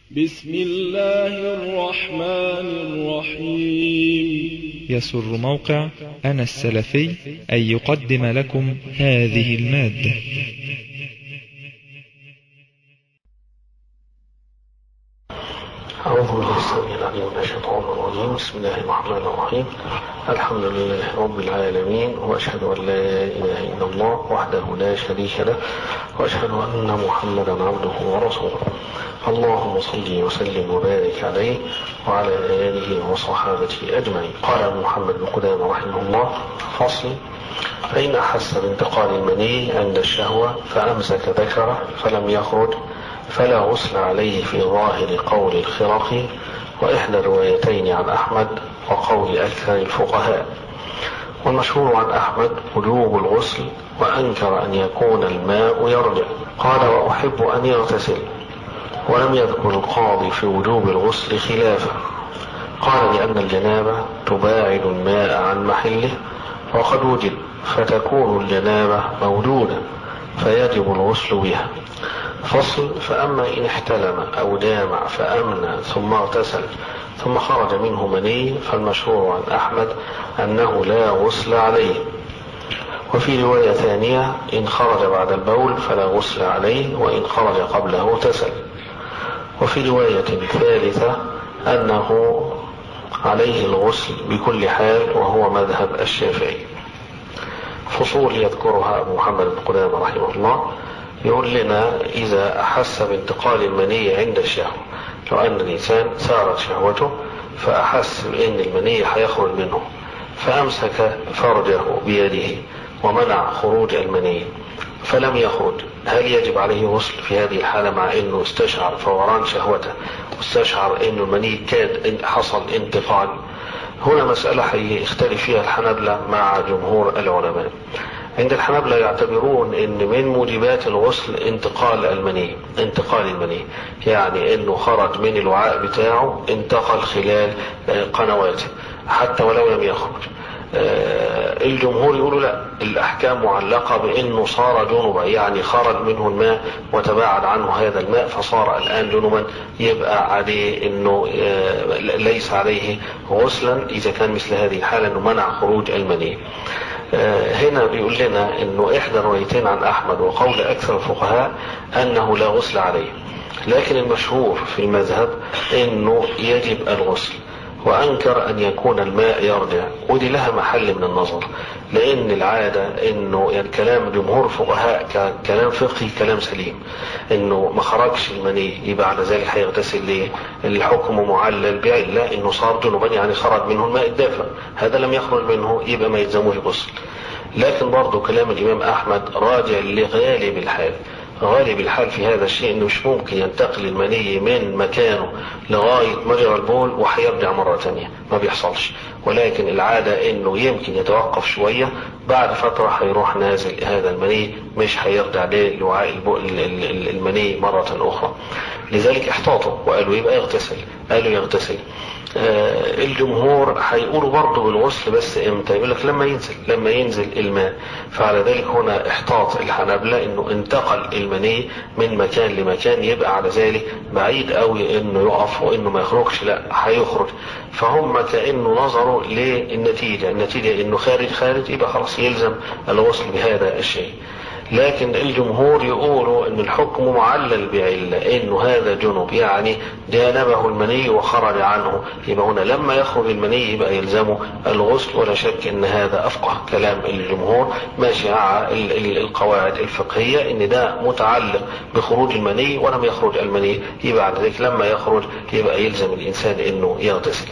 بسم الله الرحمن الرحيم يسر موقع أنا السلفي أن يقدم لكم هذه المادة أعوذ بالله السميع العليم من الشيطان الرجيم بسم الله الرحمن الرحيم الحمد لله رب العالمين وأشهد أن لا إله إلا الله وحده لا شريك له وأشهد أن محمدا عبده ورسوله اللهم صل وسلم وبارك عليه وعلى آله وصحابته أجمعين قال محمد بن قدامة رحمه الله فصل فإن أحس بانتقال المني عند الشهوة فأمسك ذكره فلم يخرج فلا غسل عليه في ظاهر قول الخرقي وإحدى الروايتين عن أحمد وقول أكثر الفقهاء والمشهور عن أحمد وجوب الغسل وأنكر أن يكون الماء يرجع قال وأحب أن يغتسل ولم يذكر القاضي في وجوب الغسل خلافه قال لأن الجنابة تباعد الماء عن محله وقد وجد فتكون الجنابة موجودة فيجب الغسل بها فصل فأما إن احتلم أو جامع فأمنى ثم اغتسل ثم خرج منه مني فالمشهور عن أحمد أنه لا غسل عليه وفي رواية ثانية إن خرج بعد البول فلا غسل عليه وإن خرج قبله اغتسل وفي رواية ثالثة أنه عليه الغسل بكل حال وهو مذهب الشافعي فصول يذكرها أبو محمد بن قدامة رحمه الله يقول لنا إذا أحس بانتقال المني عند الشهوة لو أن الإنسان سارت شهوته فأحس بأن المني هيخرج منه فأمسك فرجه بيده ومنع خروج المني فلم يخرج هل يجب عليه غسل في هذه الحالة مع أنه استشعر فوران شهوته واستشعر أنه المني كاد إن حصل انتقال هنا مسألة هيختلف فيها الحنبلة مع جمهور العلماء عند الحنابلة يعتبرون ان من موجبات الغسل انتقال المني انتقال المني يعني انه خرج من الوعاء بتاعه انتقل خلال قنواته حتى ولو لم يخرج الجمهور يقولوا لا الاحكام معلقة بانه صار جنبا يعني خرج منه الماء وتباعد عنه هذا الماء فصار الان جنبا يبقى عليه انه ليس عليه غسلا اذا كان مثل هذه الحالة انه منع خروج المني هنا بيقول لنا انه احدى الروايتين عن احمد وقول اكثر الفقهاء انه لا غسل عليه لكن المشهور في المذهب انه يجب الغسل وانكر ان يكون الماء يرجع ودي لها محل من النظر لان العادة انه يعني كلام جمهور الفقهاء كلام فقهي كلام سليم انه ما خرجش المني يبقى على ذلك هيغتسل ليه الحكم معلل بعلة انه صار جنوبا يعني خرج منه الماء الدافئ هذا لم يخرج منه يبقى ما يلزموش غسل لكن برضه كلام الامام احمد راجع لغالب الحال غالب الحال في هذا الشيء انه مش ممكن ينتقل المني من مكانه لغاية مجرى البول وهيرجع مرة تانية ما بيحصلش ولكن العادة انه يمكن يتوقف شوية بعد فترة هيروح نازل هذا المني مش هيرجع لوعاء المني مرة اخرى لذلك احتاطوا وقالوا يبقى يغتسل قالوا يغتسل آه الجمهور هيقولوا برضه بالغسل بس امتى يقول لك لما ينزل لما ينزل الماء فعلى ذلك هنا احتاط الحنابلة انه انتقل المني من مكان لمكان يبقى على ذلك بعيد قوي انه يقف وانه ما يخرجش لا هيخرج فهم كانه نظروا للنتيجة النتيجة انه خارج خارج يبقى خلاص يلزم الغسل بهذا الشيء لكن الجمهور يقولوا ان الحكم معلل بعلة انه هذا جنب يعني جانبه المني وخرج عنه يبقى هنا لما يخرج المني يبقى يلزمه الغسل ولا شك ان هذا افقه كلام الجمهور ماشي مع القواعد الفقهية ان ده متعلق بخروج المني ولم يخرج المني يبقى على ذلك لما يخرج يبقى يلزم الانسان انه يغتسل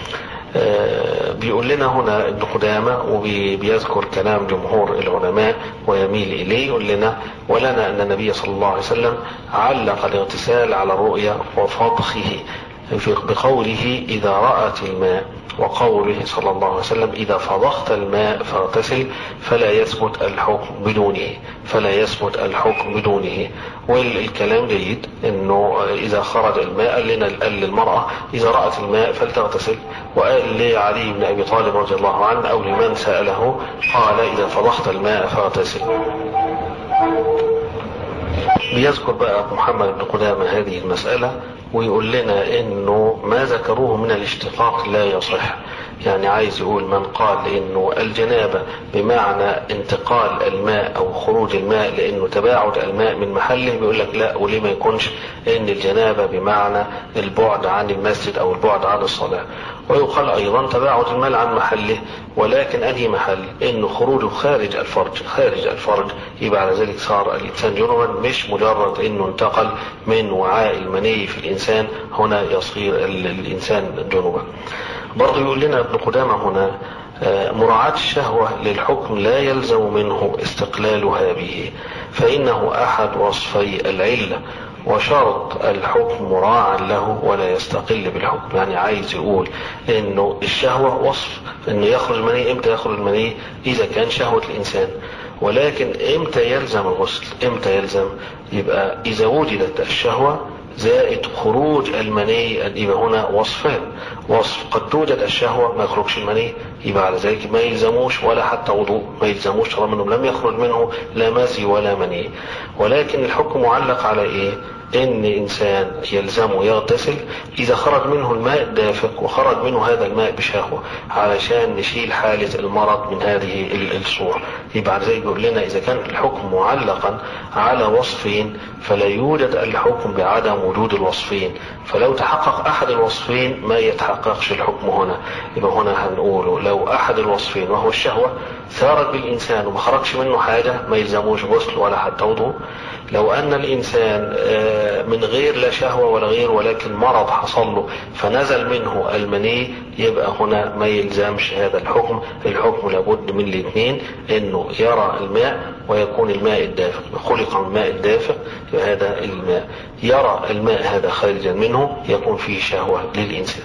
بيقول لنا هنا ابن قدامة وبيذكر كلام جمهور العلماء ويميل إليه يقول لنا ولنا أن النبي صلى الله عليه وسلم علق الاغتسال على الرؤيا وفضخه بقوله إذا رأت الماء وقوله صلى الله عليه وسلم إذا فضخت الماء فاغتسل فلا يثبت الحكم بدونه فلا يثبت الحكم بدونه والكلام جيد انه اذا خرج الماء قال لنا قال للمرأة اذا رأت الماء فلتغتسل وقال لعلي بن ابي طالب رضي الله عنه او لمن سأله قال اذا فضخت الماء فاغتسل بيذكر بقى محمد بن قدامة هذه المسألة ويقول لنا انه ما ذكروه من الاشتقاق لا يصح يعني عايز يقول من قال انه الجنابة بمعنى انتقال الماء او خروج الماء لانه تباعد الماء من محله بيقول لك لا وليه ما يكونش ان الجنابة بمعنى البعد عن المسجد او البعد عن الصلاة ويقال ايضا تباعد المال عن محله ولكن انهي محل انه خروجه خارج الفرج خارج الفرج يبقى على ذلك صار الانسان جنبا مش مجرد انه انتقل من وعاء المني في الانسان هنا يصير الانسان جنبا برضه يقول لنا ابن قدامة هنا مراعاة الشهوة للحكم لا يلزم منه استقلالها به فإنه أحد وصفي العلة وشرط الحكم مراعا له ولا يستقل بالحكم يعني عايز يقول انه الشهوة وصف انه يخرج المني امتى يخرج المني اذا كان شهوة الانسان ولكن امتى يلزم الغسل امتى يلزم يبقى اذا وجدت الشهوة زائد خروج المني يبقى هنا وصفان وصف قد توجد الشهوة ما يخرجش المني يبقى على ذلك ما يلزموش ولا حتى وضوء ما يلزموش طالما انه لم يخرج منه لا مزي ولا مني ولكن الحكم معلق على ايه ان انسان يلزمه يغتسل اذا خرج منه الماء الدافق وخرج منه هذا الماء بشهوة علشان نشيل حالة المرض من هذه الصورة يبقى على ذلك يقول لنا اذا كان الحكم معلقا على وصفين فلا يوجد الحكم بعدم وجود الوصفين فلو تحقق احد الوصفين ما يتحققش الحكم هنا يبقى هنا هنقوله لو احد الوصفين وهو الشهوة ثارت بالانسان وما خرجش منه حاجة ما يلزموش غسل ولا حتى وضوء لو ان الانسان من غير لا شهوة ولا غير ولكن مرض حصل له فنزل منه المني يبقى هنا ما يلزمش هذا الحكم الحكم لابد من الاثنين انه يرى الماء ويكون الماء الدافق خلق الماء الدافق هذا الماء يرى الماء هذا خارجا منه يكون فيه شهوة للإنسان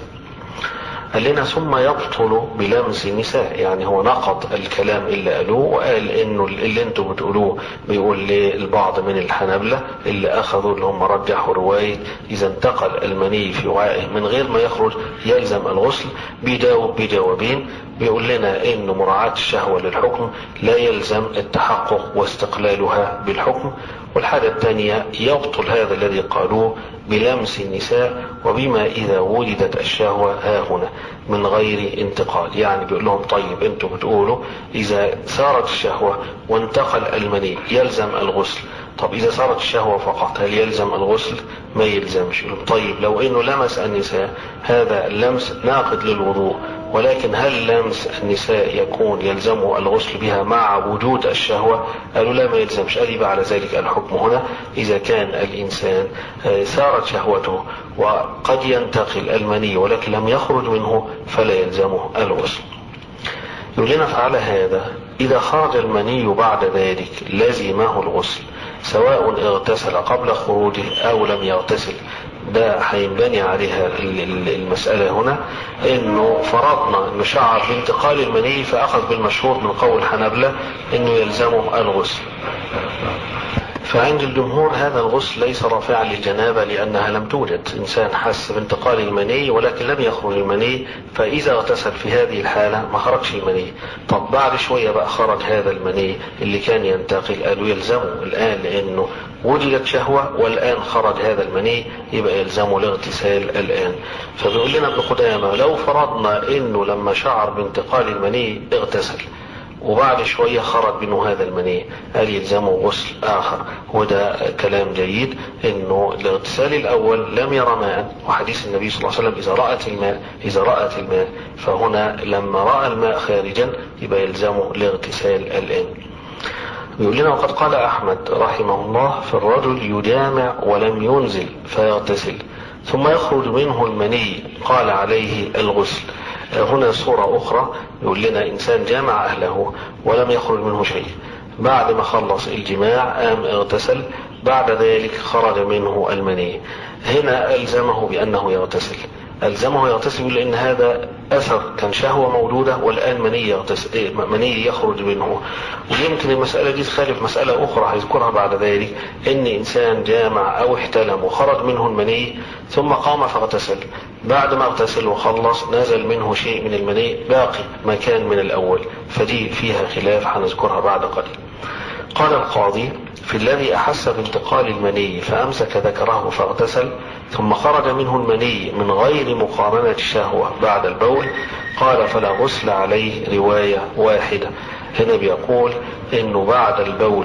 قال لنا ثم يبطل بلمس النساء يعني هو نقض الكلام اللي قالوه وقال انه اللي انتوا بتقولوه بيقول للبعض من الحنابلة اللي اخذوا اللي هم رجحوا رواية اذا انتقل المني في وعائه من غير ما يخرج يلزم الغسل بيجاوب بجوابين بيقول لنا ان مراعاة الشهوة للحكم لا يلزم التحقق واستقلالها بالحكم والحاجة الثانية يبطل هذا الذي قالوه بلمس النساء وبما إذا وجدت الشهوة ها هنا من غير انتقال يعني بيقول لهم طيب انتوا بتقولوا إذا صارت الشهوة وانتقل المني يلزم الغسل طب إذا صارت الشهوة فقط هل يلزم الغسل ما يلزمش طيب لو انه لمس النساء هذا اللمس ناقض للوضوء ولكن هل لمس النساء يكون يلزمه الغسل بها مع وجود الشهوة قالوا لا ما يلزمش قال يبقى على ذلك الحكم هنا إذا كان الإنسان سارت شهوته وقد ينتقل المني ولكن لم يخرج منه فلا يلزمه الغسل يقول لنا فعلى هذا إذا خرج المني بعد ذلك لزمه الغسل سواء اغتسل قبل خروجه أو لم يغتسل ده هينبني عليها المسألة هنا انه فرضنا انه شعر بانتقال المني فاخذ بالمشهور من قول حنبلة انه يلزمه الغسل فعند الجمهور هذا الغسل ليس رافعا للجنابة لأنها لم توجد إنسان حس بانتقال المني ولكن لم يخرج المني فإذا اغتسل في هذه الحالة ما خرجش المني طب بعد شوية بقى خرج هذا المني اللي كان ينتقل قالوا يلزمه الآن لأنه وجدت شهوة والآن خرج هذا المني يبقى يلزمه الاغتسال الآن فبيقول لنا ابن قدامة لو فرضنا إنه لما شعر بانتقال المني اغتسل وبعد شوية خرج منه هذا المني قال يلزمه غسل آخر وده كلام جيد انه الاغتسال الاول لم يرى ماء وحديث النبي صلى الله عليه وسلم اذا رأت الماء اذا رأت الماء فهنا لما رأى الماء خارجا يبقى يلزمه الاغتسال الان يقول لنا وقد قال احمد رحمه الله في الرجل يجامع ولم ينزل فيغتسل ثم يخرج منه المني قال عليه الغسل هنا صورة أخرى يقول لنا إنسان جامع أهله ولم يخرج منه شيء بعد ما خلص الجماع قام اغتسل بعد ذلك خرج منه المني هنا ألزمه بأنه يغتسل ألزمه يغتسل لأن هذا أثر كان شهوة موجودة والآن مني يغتسل مني يخرج منه ويمكن المسألة دي تخالف مسألة أخرى هيذكرها بعد ذلك إن إنسان جامع أو احتلم وخرج منه المني ثم قام فاغتسل بعد ما اغتسل وخلص نزل منه شيء من المني باقي ما كان من الأول فدي فيها خلاف هنذكرها بعد قليل قال القاضي في الذي أحس بانتقال المني فأمسك ذكره فاغتسل ثم خرج منه المني من غير مقارنة الشهوة بعد البول قال فلا غسل عليه رواية واحدة هنا بيقول انه بعد البول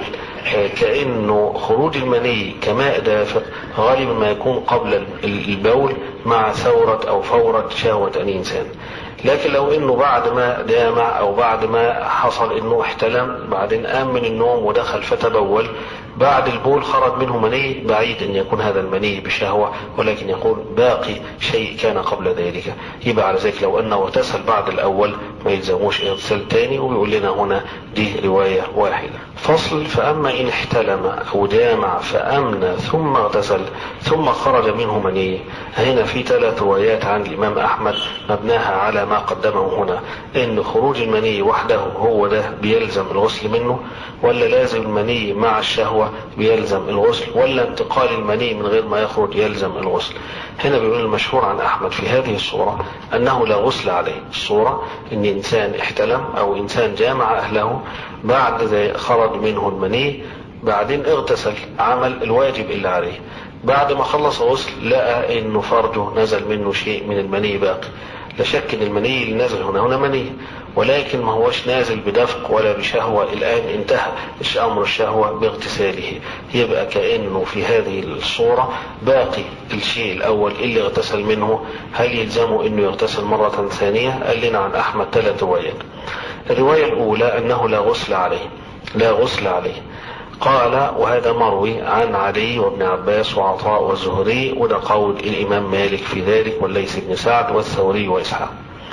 كأنه خروج المني كماء دافق غالبا ما يكون قبل البول مع ثورة او فورة شهوة الانسان لكن لو انه بعد ما جامع او بعد ما حصل انه احتلم بعدين قام من النوم ودخل فتبول بعد البول خرج منه مني بعيد ان يكون هذا المني بشهوة ولكن يقول باقي شيء كان قبل ذلك يبقى على ذلك لو انه اغتسل بعد الاول ما يلزموش اغتسال تاني وبيقول لنا هنا دي رواية واحدة فصل فاما ان احتلم او جامع فامنى ثم اغتسل ثم خرج منه مني هنا في ثلاث روايات عن الامام احمد مبناها على ما قدمه هنا ان خروج المني وحده هو ده بيلزم الغسل منه ولا لازم المني مع الشهوة بيلزم الغسل ولا انتقال المني من غير ما يخرج يلزم الغسل هنا بيقول المشهور عن احمد في هذه الصورة انه لا غسل عليه الصورة ان انسان احتلم او انسان جامع اهله بعد ذلك خرج منه المني بعدين اغتسل عمل الواجب اللي عليه بعد ما خلص غسل لقى انه فرجه نزل منه شيء من المني باقي لا شك ان المني اللي نازل هنا هنا مني ولكن ما هوش نازل بدفق ولا بشهوة الآن انتهى أمر الشهوة باغتساله يبقى كأنه في هذه الصورة باقي الشيء الأول اللي اغتسل منه هل يلزمه أنه يغتسل مرة ثانية قال لنا عن أحمد ثلاث روايات الرواية الأولى أنه لا غسل عليه لا غسل عليه قال وهذا مروي عن علي وابن عباس وعطاء والزهري وده قول الإمام مالك في ذلك والليث بن سعد والثوري وإسحاق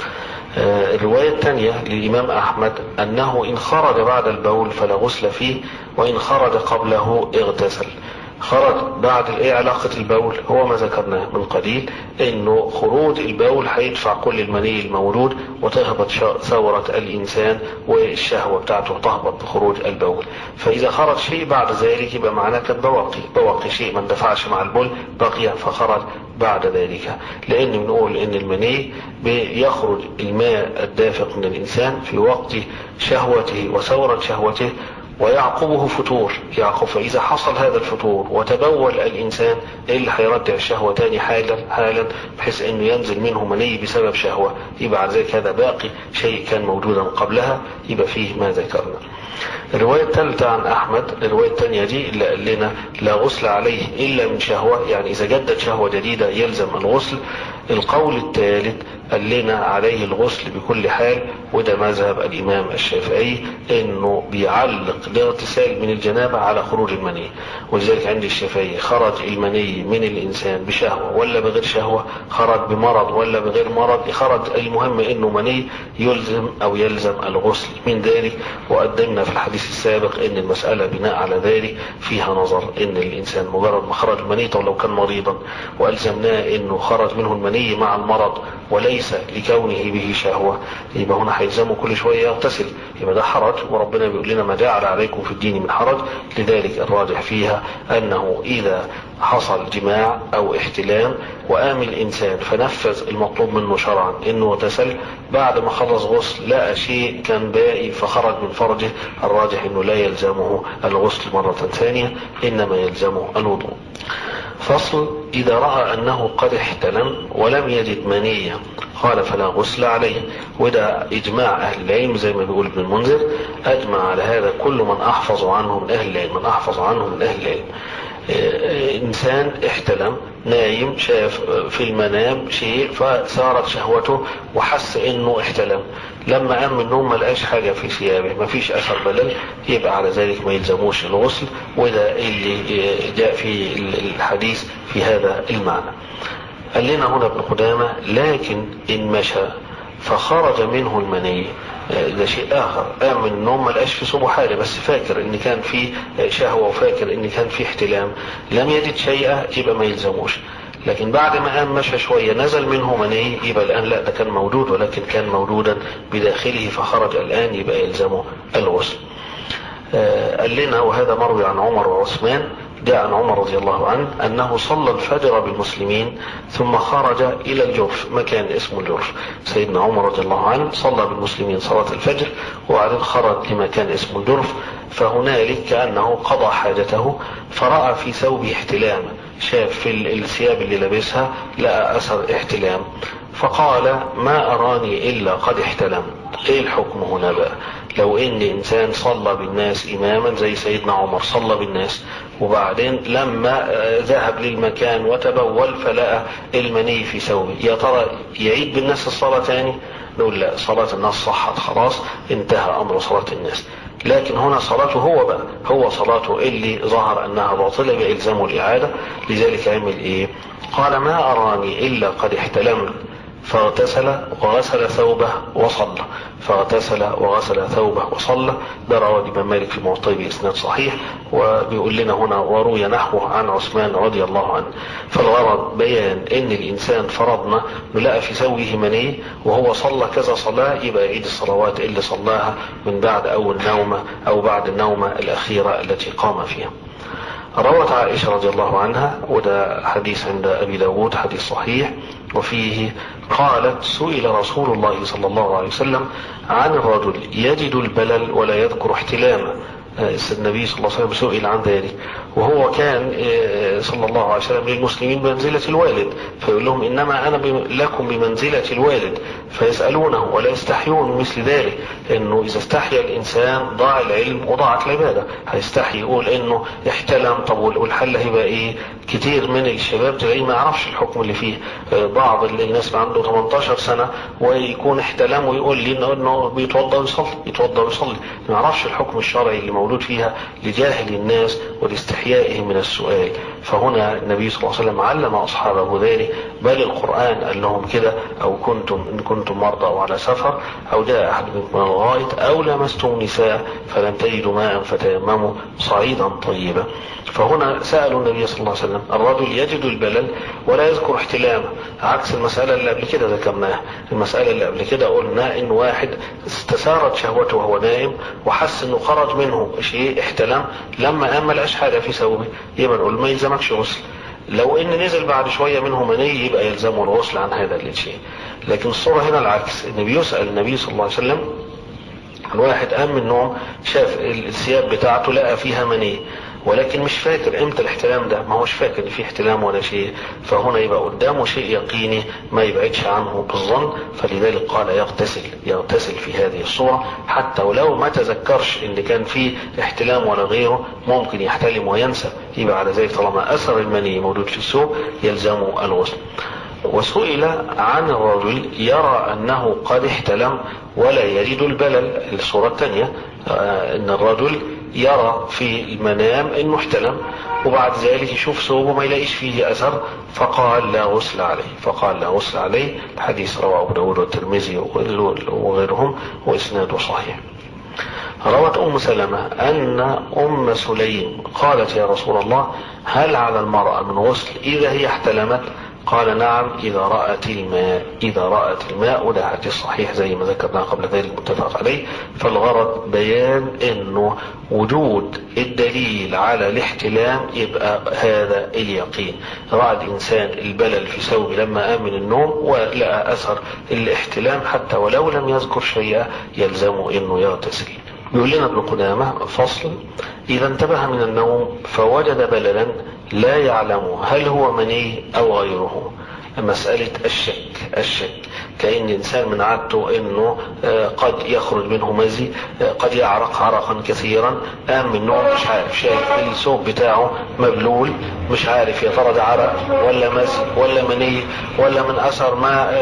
الرواية الثانية للإمام أحمد أنه إن خرج بعد البول فلا غسل فيه وإن خرج قبله اغتسل خرج بعد ايه علاقة البول هو ما ذكرناه من قليل انه خروج البول هيدفع كل المني المولود وتهبط ثورة الانسان والشهوة بتاعته تهبط بخروج البول فاذا خرج شيء بعد ذلك يبقى معناه كان بواقي بواقي شيء ما اندفعش مع البول بقي فخرج بعد ذلك لان بنقول ان المني بيخرج الماء الدافق من الانسان في وقت شهوته وثورة شهوته ويعقبه فتور يعقب فإذا حصل هذا الفتور وتبول الإنسان إيه اللي هيرجع الشهوة تاني حالا حالا بحيث أنه ينزل منه مني بسبب شهوة يبقى على ذلك هذا باقي شيء كان موجودا قبلها يبقى فيه ما ذكرنا الرواية الثالثة عن أحمد الرواية الثانية دي اللي قال لنا لا غسل عليه إلا من شهوة يعني إذا جدت شهوة جديدة يلزم الغسل القول الثالث قال لنا عليه الغسل بكل حال وده مذهب الإمام الشافعي إنه بيعلق الاغتسال من الجنابة على خروج المني ولذلك عند الشافعي خرج المني من الإنسان بشهوة ولا بغير شهوة خرج بمرض ولا بغير مرض خرج المهم إنه مني يلزم أو يلزم الغسل من ذلك وقدمنا في الحديث السابق إن المسألة بناء على ذلك فيها نظر إن الإنسان مجرد ما خرج المني طب لو كان مريضا وألزمناه إنه خرج منه المني مع المرض وليس لكونه به شهوة يبقى هنا هيلزمه كل شوية يغتسل يبقى ده حرج وربنا بيقول لنا ما جعل عليكم في الدين من حرج لذلك الراجح فيها أنه إذا حصل جماع أو احتلام وقام الإنسان فنفذ المطلوب منه شرعا إنه اغتسل بعد ما خلص غسل لقى شيء كان باقي فخرج من فرجه الراجح إنه لا يلزمه الغسل مرة ثانية إنما يلزمه الوضوء فصل إذا رأى أنه قد احتلم ولم يجد منية قال فلا غسل عليه وده إجماع أهل العلم زي ما بيقول ابن المنذر أجمع على هذا كل من أحفظ عنه من أهل العلم من أحفظ عنه من أهل العلم إنسان احتلم نايم شاف في المنام شيء فثارت شهوته وحس إنه احتلم لما قام من النوم ما لقاش حاجة في ثيابه ما فيش أثر بلل يبقى على ذلك ما يلزموش الغسل وده اللي جاء في الحديث في هذا المعنى قال لنا هنا ابن قدامة لكن إن مشى فخرج منه المني ده شيء آخر قام من النوم ما لقاش في صبح حاجة بس فاكر إن كان في شهوة وفاكر إن كان في احتلام لم يجد شيئا يبقى ما يلزموش لكن بعد ما قام مشى شوية نزل منه مني يبقى الآن لا ده كان موجود ولكن كان موجودا بداخله فخرج الآن يبقى يلزمه الغسل قال لنا وهذا مروي عن عمر وعثمان جاء عن عمر رضي الله عنه أنه صلى الفجر بالمسلمين ثم خرج إلى الجرف مكان اسمه الجرف سيدنا عمر رضي الله عنه صلى بالمسلمين صلاة الفجر وبعدين خرج لمكان اسمه الجرف فهنالك كأنه قضى حاجته فرأى في ثوبه احتلام شاف في الثياب اللي لابسها لقى أثر احتلام فقال ما أراني إلا قد احتلمت ايه الحكم هنا بقى لو ان انسان صلى بالناس اماما زي سيدنا عمر صلى بالناس وبعدين لما ذهب للمكان وتبول فلقى المني في ثوبه يا ترى يعيد بالناس الصلاة تاني نقول لا صلاة الناس صحت خلاص انتهى امر صلاة الناس لكن هنا صلاته هو بقى هو صلاته اللي ظهر انها باطلة بإلزامه الاعادة لذلك عمل ايه قال ما اراني الا قد احتلمت فاغتسل وغسل ثوبه وصلى فاغتسل وغسل ثوبه وصلى ده رواه الامام مالك في موطئ باسناد صحيح وبيقول لنا هنا وروي نحوه عن عثمان رضي الله عنه فالغرض بيان ان الانسان فرضنا لقى في ثوبه مني وهو صلى كذا صلاه يبقى يعيد الصلوات اللي صلاها من بعد اول نومه او بعد النومه الاخيره التي قام فيها روت عائشة رضي الله عنها وده حديث عند أبي داود حديث صحيح وفيه قالت سئل رسول الله صلى الله عليه وسلم عن الرجل يجد البلل ولا يذكر احتلامه النبي صلى الله عليه وسلم سئل عن ذلك وهو كان صلى الله عليه وسلم للمسلمين بمنزلة الوالد فيقول لهم إنما أنا لكم بمنزلة الوالد فيسألونه ولا يستحيون مثل ذلك إنه إذا استحيا الإنسان ضاع العلم وضاعت العبادة هيستحي يقول إنه احتلم طب والحل هيبقى إيه كتير من الشباب تلاقيه ما يعرفش الحكم اللي فيه بعض الناس عنده 18 سنة ويكون احتلم ويقول لي إنه, إنه بيتوضى ويصلي يتوضى ويصلي ما يعرفش الحكم الشرعي اللي مولود فيها لجاهل الناس ولاستحيائهم من السؤال فهنا النبي صلى الله عليه وسلم علم أصحابه ذلك بل القرآن قال لهم كده أو كنتم إن كنتم مرضى أو على سفر أو جاء أحد منكم من الغائط أو لمستم النساء فلم تجدوا ماء فتيمموا صعيدا طيبا فهنا سألوا النبي صلى الله عليه وسلم الرجل يجد البلل ولا يذكر احتلامه عكس المسألة اللي قبل كده ذكرناها المسألة اللي قبل كده قلنا إن واحد استثارت شهوته وهو نائم وحس إنه خرج منه شيء احتلم لما قام ما لقاش حاجة في ثوبه يبقى نقول ما يلزمكش غسل لو ان نزل بعد شوية منه مني يبقى يلزمه الغسل عن هذا الشيء لكن الصورة هنا العكس ان بيسأل النبي صلى الله عليه وسلم عن واحد قام من النوم شاف الثياب بتاعته لقى فيها مني ولكن مش فاكر امتى الاحتلام ده ما هوش فاكر ان في احتلام ولا شيء فهنا يبقى قدامه شيء يقيني ما يبعدش عنه بالظن فلذلك قال يغتسل يغتسل في هذه الصورة حتى ولو ما تذكرش ان كان في احتلام ولا غيره ممكن يحتلم وينسى يبقى على ذلك طالما اثر المني موجود في السوق يلزمه الغسل وسئل عن الرجل يرى انه قد احتلم ولا يجد البلل الصورة الثانية ان الرجل يرى في المنام انه احتلم وبعد ذلك يشوف ثوبه ما يلاقيش فيه اثر فقال لا غسل عليه فقال لا غسل عليه الحديث رواه ابو داود والترمذي وغيرهم واسناده صحيح روت ام سلمة ان ام سليم قالت يا رسول الله هل على المرأة من غسل اذا هي احتلمت قال نعم إذا رأت الماء إذا رأت الماء وده حديث صحيح زي ما ذكرنا قبل ذلك متفق عليه فالغرض بيان أنه وجود الدليل على الاحتلام يبقى هذا اليقين رأى الإنسان البلل في ثوبه لما قام من النوم ولقى أثر الاحتلام حتى ولو لم يذكر شيئا يلزمه أنه يغتسل يقول لنا ابن قدامة فصل إذا انتبه من النوم فوجد بللا لا يعلم هل هو مني أو غيره مسألة الشك الشك كأن إنسان من عادته أنه قد يخرج منه مزي قد يعرق عرقا كثيرا قام من النوم مش عارف شايف الثوب بتاعه مبلول مش عارف يا ترى ده عرق ولا مزي ولا مني ولا من أثر ما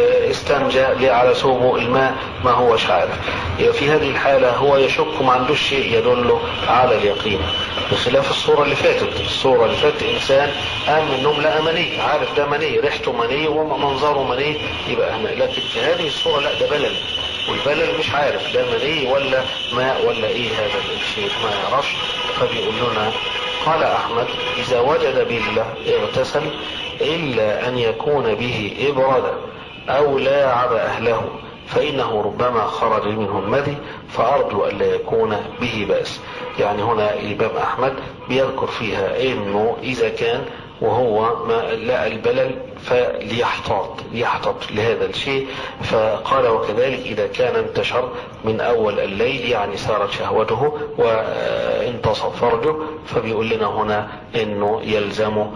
استنجى على ثوبه الماء ما هوش عارف في هذه الحالة هو يشك ما عندوش شيء يدله على اليقين بخلاف الصورة اللي فاتت الصورة اللي فاتت إنسان قام من النوم لقى مني عارف ده مني ريحته مني ومنظره مني يبقى أهمل لكن في هذه الصورة لا ده بلل والبلل مش عارف ده مني ولا ماء ولا ايه هذا الشيء ما يعرفش فبيقول لنا قال احمد اذا وجد بله اغتسل الا ان يكون به ابرد او لاعب اهله فإنه ربما خرج منه المذي فأرجو أن لا يكون به بأس يعني هنا الإمام أحمد بيذكر فيها إنه إذا كان وهو ما لقى البلل فليحتاط ليحتاط لهذا الشيء فقال وكذلك إذا كان انتشر من أول الليل يعني سارت شهوته وانتصف فرجه فبيقول لنا هنا أنه يلزم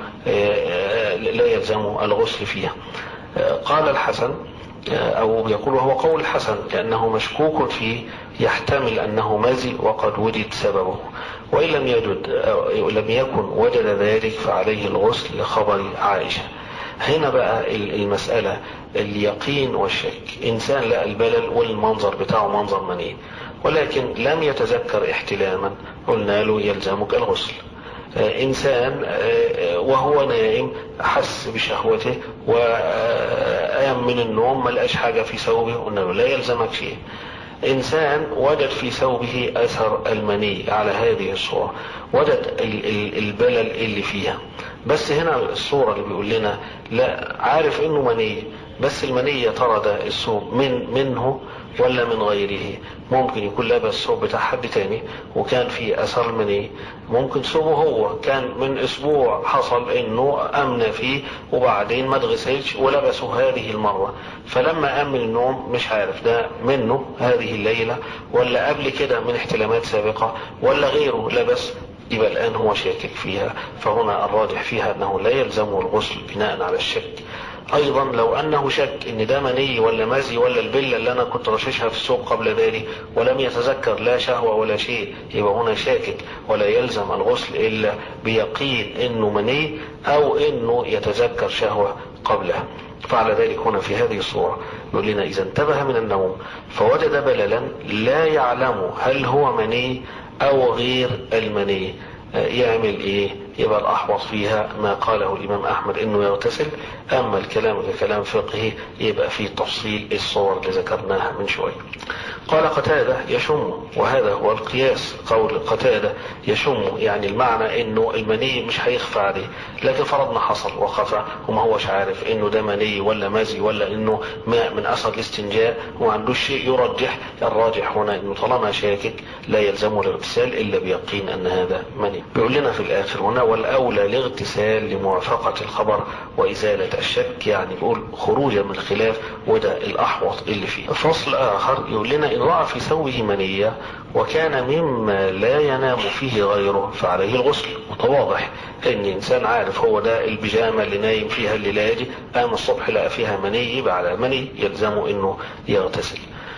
لا يلزم الغسل فيها قال الحسن أو يقول وهو قول الحسن لأنه مشكوك فيه يحتمل أنه مزي وقد وجد سببه وإن لم يجد لم يكن وجد ذلك فعليه الغسل لخبر عائشة هنا بقى المسألة اليقين والشك إنسان لقى البلل والمنظر بتاعه منظر مني ولكن لم يتذكر احتلاما قلنا له يلزمك الغسل إنسان وهو نائم حس بشهوته وقام من النوم ما لقاش حاجة في ثوبه قلنا له لا يلزمك شيء إنسان وجد في ثوبه أثر المني على هذه الصورة وجد البلل اللي فيها بس هنا الصورة اللي بيقول لنا لا عارف انه مني بس المني يا ترى ده الثوب من منه ولا من غيره ممكن يكون لابس ثوب بتاع حد تاني وكان في اثر مني ممكن ثوبه هو كان من اسبوع حصل انه امن فيه وبعدين ما اتغسلش ولبسه هذه المرة فلما قام من النوم مش عارف ده منه هذه الليلة ولا قبل كده من احتلامات سابقة ولا غيره لبس يبقى الآن هو شاكك فيها فهنا الراجح فيها أنه لا يلزمه الغسل بناء على الشك أيضا لو أنه شك إن ده مني ولا مزي ولا البلة اللي أنا كنت رششها في السوق قبل ذلك ولم يتذكر لا شهوة ولا شيء يبقى هنا شاكك ولا يلزم الغسل إلا بيقين إنه مني أو إنه يتذكر شهوة قبلها فعلى ذلك هنا في هذه الصورة يقول لنا إذا انتبه من النوم فوجد بللا لا يعلم هل هو مني أو غير المني يعمل إيه يبقى الأحوط فيها ما قاله الإمام أحمد إنه يغتسل أما الكلام ككلام فقهي يبقى فيه تفصيل الصور اللي ذكرناها من شوية قال قتادة يشم وهذا هو القياس قول قتادة يشم يعني المعنى انه المني مش هيخفى عليه لكن فرضنا حصل وخفى وما هوش عارف انه ده مني ولا مزي ولا انه ماء من اثر الاستنجاء وما عندوش شيء يرجح الراجح هنا انه طالما شاكك لا يلزمه الاغتسال الا بيقين ان هذا مني بيقول لنا في الاخر هنا والاولى الاغتسال لموافقة الخبر وازالة الشك يعني بيقول خروجا من الخلاف وده الاحوط اللي فيه فصل اخر يقول لنا ان رأى في ثوبه منية وكان مما لا ينام فيه غيره فعليه الغسل متواضح ان انسان عارف هو ده البيجامة اللي نايم فيها الليلة دي قام الصبح لقى فيها مني يبقى على مني يلزمه انه يغتسل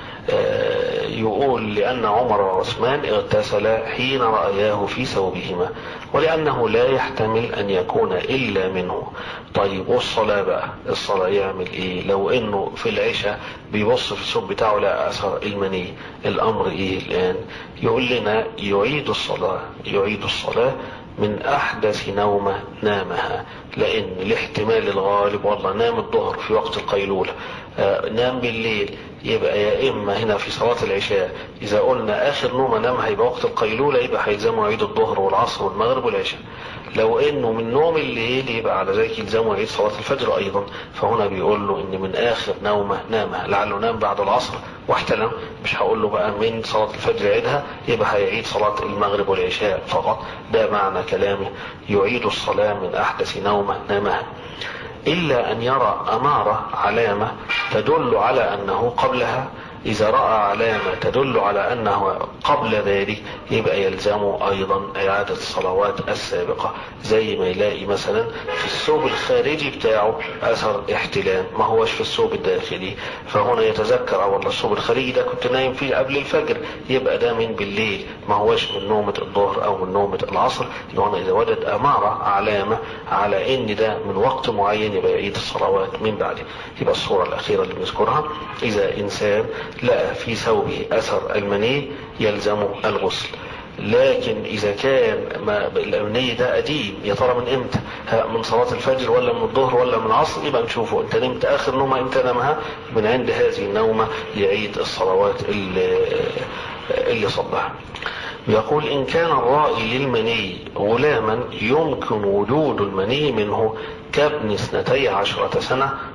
يقول لأن عمر وعثمان اغتسل حين رأياه في ثوبهما ولأنه لا يحتمل أن يكون إلا منه طيب والصلاة بقى الصلاة يعمل إيه لو إنه في العشاء بيبص في الثوب بتاعه لا أثر المني الأمر إيه الآن يقول لنا يعيد الصلاة يعيد الصلاة من أحدث نومة نامها لأن الاحتمال الغالب والله نام الظهر في وقت القيلولة آه نام بالليل يبقى يا إما هنا في صلاة العشاء إذا قلنا آخر نومة نامها يبقى وقت القيلولة يبقى هيلزمه يعيد الظهر والعصر والمغرب والعشاء لو إنه من نوم الليل يبقى على ذلك يلزمه يعيد صلاة الفجر أيضا فهنا بيقول له إن من آخر نومة نامها لعله نام بعد العصر واحتلم مش هقول له بقى من صلاة الفجر يعيدها يبقى هيعيد صلاة المغرب والعشاء فقط ده معنى كلامه يعيد الصلاة من أحدث نومة نامها إلا أن يرى أمارة علامة تدل على أنه قبلها إذا رأى علامة تدل على أنه قبل ذلك يبقى يلزمه أيضا إعادة الصلوات السابقة زي ما يلاقي مثلا في الثوب الخارجي بتاعه أثر احتلام ما هوش في الثوب الداخلي فهنا يتذكر والله الثوب الخارجي ده كنت نايم فيه قبل الفجر يبقى ده من بالليل ما هوش من نومة الظهر أو من نومة العصر هنا إذا وجد أمارة علامة على إن ده من وقت معين يبقى يعيد الصلوات من بعده يبقى الصورة الأخيرة اللي بنذكرها إذا إنسان لقى في ثوبه أثر المني يلزمه الغسل لكن إذا كان ما الأمني ده قديم يا ترى من إمتى من صلاة الفجر ولا من الظهر ولا من العصر يبقى نشوفه أنت نمت آخر نومة إمتى نامها من عند هذه النومة يعيد الصلوات اللي, اللي صلها يقول إن كان الرائي للمني غلاما يمكن وجود المني منه كابن اثنتي عشرة سنة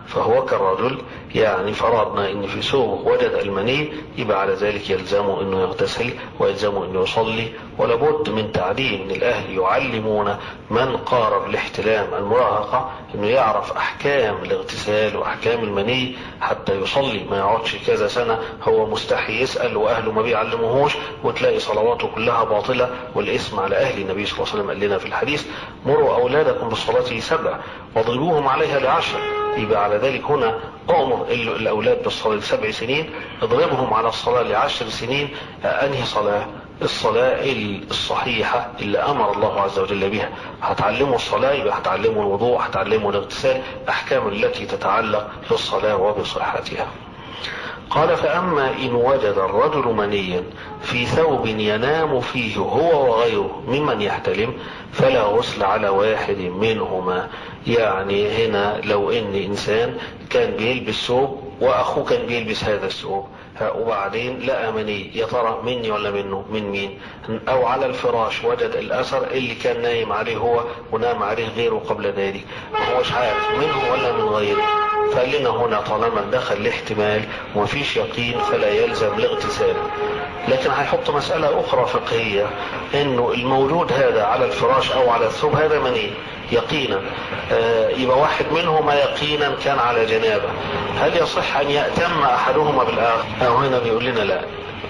فهو كالرجل يعني فرضنا ان في ثوبه وجد المني يبقى على ذلك يلزمه انه يغتسل ويلزمه انه يصلي ولابد من تعليم من الاهل يعلمون من قارب الاحتلام المراهقة انه يعرف احكام الاغتسال واحكام المني حتى يصلي ما يقعدش كذا سنة هو مستحي يسأل واهله ما بيعلموهوش وتلاقي صلواته كلها باطلة والاسم على اهل النبي صلى الله عليه وسلم قال لنا في الحديث مروا اولادكم بالصلاة سبع واضربوهم عليها لعشر يبقى على ذلك هنا أمر الأولاد بالصلاة لسبع سنين اضربهم على الصلاة لعشر سنين أنهي صلاة الصلاة الصحيحة اللي أمر الله عز وجل بها هتعلموا الصلاة يبقى هتعلموا الوضوء هتعلموا الاغتسال أحكام التي تتعلق بالصلاة وبصحتها قال فأما إن وجد الرجل منيا في ثوب ينام فيه هو وغيره ممن يحتلم فلا غسل على واحد منهما يعني هنا لو ان انسان كان بيلبس ثوب واخوه كان بيلبس هذا الثوب وبعدين لقى مني يا ترى مني ولا منه من مين او على الفراش وجد الاثر اللي كان نايم عليه هو ونام عليه غيره قبل ذلك ما هوش عارف منه ولا من غيره فقال لنا هنا طالما دخل الاحتمال ومفيش يقين فلا يلزم الاغتسال لكن هيحط مسألة أخرى فقهية إنه الموجود هذا على الفراش أو على الثوب هذا مني يقينا آه يبقى واحد منهما يقينا كان على جنابة هل يصح أن يأتم أحدهما بالآخر أو هنا بيقول لنا لا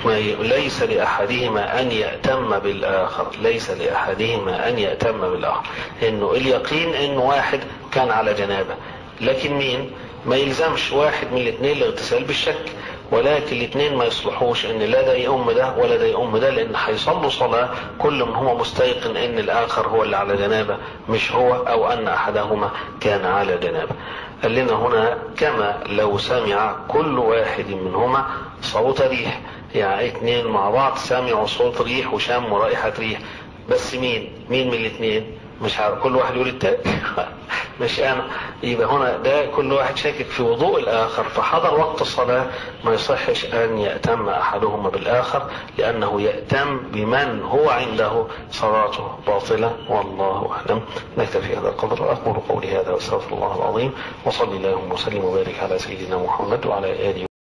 ليس لأحدهما أن يأتم بالآخر ليس لأحدهما أن يأتم بالآخر إنه اليقين إنه واحد كان على جنابة لكن مين ما يلزمش واحد من الاثنين الاغتسال بالشك ولكن الاثنين ما يصلحوش ان لا ده يؤم ده ولا ده يؤم ده لان هيصلوا صلاة كل من هو مستيقن ان الاخر هو اللي على جنابه مش هو او ان احدهما كان على جنابه قال لنا هنا كما لو سمع كل واحد منهما صوت ريح يعني اثنين مع بعض سمعوا صوت ريح وشموا رائحة ريح بس مين مين من الاثنين مش عارف كل واحد يقول التاني مش انا يبقى هنا ده كل واحد شاكك في وضوء الاخر فحضر وقت الصلاة ما يصحش ان يأتم احدهما بالاخر لانه يأتم بمن هو عنده صلاته باطلة والله اعلم نكتفي هذا القدر اقول قولي هذا واستغفر الله العظيم وصلي اللهم وسلم وبارك على سيدنا محمد وعلى اله